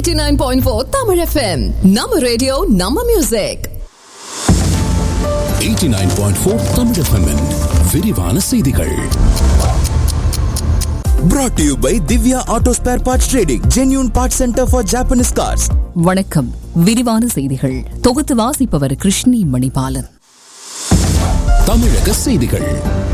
89.4 Tamil FM நம்ம radio நம்ம music 89.4 Tamil FM -இன் விரிவான செய்திகள் Brought to you by Divya Auto Spare Parts Trading, genuine parts center for Japanese cars. வணக்கம் விரிவான செய்திகள் தொகுத்து வாசிப்பவர் கிருஷ்ணி மணிபாலன் தமிழக செய்திகள்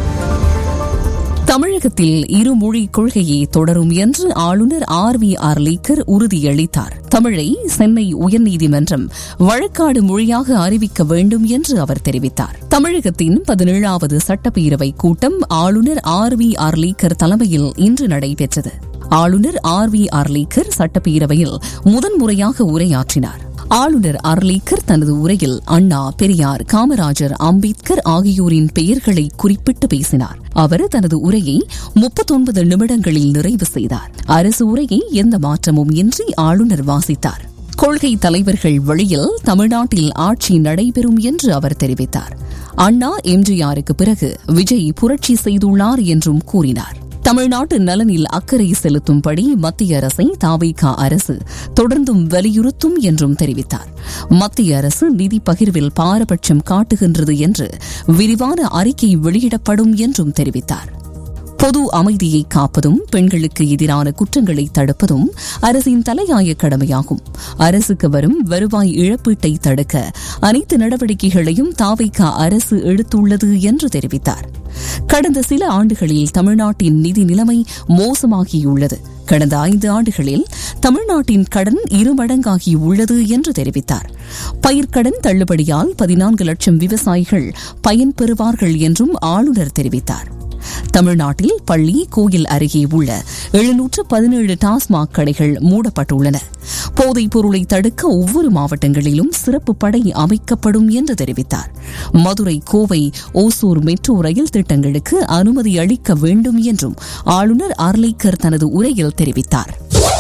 தமிழகத்தில் இருமொழி கொள்கையை தொடரும் என்று ஆளுநர் ஆர் வி ஆர் லேக்கர் உறுதியளித்தார் தமிழை சென்னை உயர்நீதிமன்றம் வழக்காடு மொழியாக அறிவிக்க வேண்டும் என்று அவர் தெரிவித்தார் தமிழகத்தின் பதினேழாவது சட்டப்பேரவை கூட்டம் ஆளுநர் ஆர் வி ஆர் லேக்கர் தலைமையில் இன்று நடைபெற்றது ஆளுநர் ஆர் வி ஆர் லேக்கர் சட்டப்பேரவையில் முதன்முறையாக உரையாற்றினார் ஆளுநர் அர்லீக்கர் தனது உரையில் அண்ணா பெரியார் காமராஜர் அம்பேத்கர் ஆகியோரின் பெயர்களை குறிப்பிட்டு பேசினார் அவர் தனது உரையை முப்பத்தொன்பது நிமிடங்களில் நிறைவு செய்தார் அரசு உரையை எந்த மாற்றமும் இன்றி ஆளுநர் வாசித்தார் கொள்கை தலைவர்கள் வழியில் தமிழ்நாட்டில் ஆட்சி நடைபெறும் என்று அவர் தெரிவித்தார் அண்ணா எம்ஜிஆருக்கு பிறகு விஜய் புரட்சி செய்துள்ளார் என்றும் கூறினார் தமிழ்நாட்டு நலனில் அக்கறை செலுத்தும்படி மத்திய அரசை தாவைக்கா அரசு தொடர்ந்தும் வலியுறுத்தும் என்றும் தெரிவித்தார் மத்திய அரசு நிதி பகிர்வில் பாரபட்சம் காட்டுகின்றது என்று விரிவான அறிக்கை வெளியிடப்படும் என்றும் தெரிவித்தார் பொது அமைதியை காப்பதும் பெண்களுக்கு எதிரான குற்றங்களை தடுப்பதும் அரசின் தலையாய கடமையாகும் அரசுக்கு வரும் வருவாய் இழப்பீட்டை தடுக்க அனைத்து நடவடிக்கைகளையும் தாவைக்கா அரசு எடுத்துள்ளது என்று தெரிவித்தார் கடந்த சில ஆண்டுகளில் தமிழ்நாட்டின் நிதி நிலைமை மோசமாகியுள்ளது கடந்த ஐந்து ஆண்டுகளில் தமிழ்நாட்டின் கடன் இருமடங்காகியுள்ளது என்று தெரிவித்தார் பயிர்க்கடன் தள்ளுபடியால் பதினான்கு லட்சம் விவசாயிகள் பயன்பெறுவார்கள் என்றும் ஆளுநர் தெரிவித்தார் தமிழ்நாட்டில் பள்ளி கோயில் அருகே உள்ள எழுநூற்று பதினேழு டாஸ்மாக் கடைகள் மூடப்பட்டுள்ளன போதைப் பொருளை தடுக்க ஒவ்வொரு மாவட்டங்களிலும் சிறப்பு படை அமைக்கப்படும் என்று தெரிவித்தார் மதுரை கோவை ஓசூர் மெட்ரோ ரயில் திட்டங்களுக்கு அனுமதி அளிக்க வேண்டும் என்றும் ஆளுநர் அர்லேக்கர் தனது உரையில் தெரிவித்தார்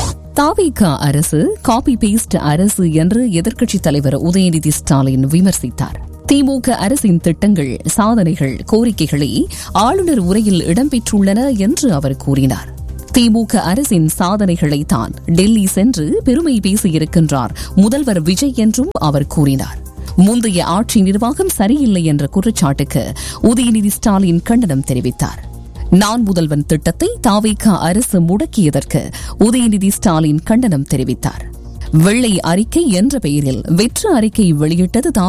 தாவிக அரசு காபி பேஸ்ட் அரசு என்று எதிர்க்கட்சித் தலைவர் உதயநிதி ஸ்டாலின் விமர்சித்தார் திமுக அரசின் திட்டங்கள் சாதனைகள் கோரிக்கைகளை ஆளுநர் உரையில் இடம்பெற்றுள்ளன என்று அவர் கூறினார் திமுக அரசின் சாதனைகளை தான் டெல்லி சென்று பெருமை பேசியிருக்கின்றார் முதல்வர் விஜய் என்றும் அவர் கூறினார் முந்தைய ஆட்சி நிர்வாகம் சரியில்லை என்ற குற்றச்சாட்டுக்கு உதயநிதி ஸ்டாலின் கண்டனம் தெரிவித்தார் நான் முதல்வன் திட்டத்தை தாவேகா அரசு முடக்கியதற்கு உதயநிதி ஸ்டாலின் கண்டனம் தெரிவித்தார் வெள்ளை அறிக்கை என்ற பெயரில் வெற்று அறிக்கை வெளியிட்டது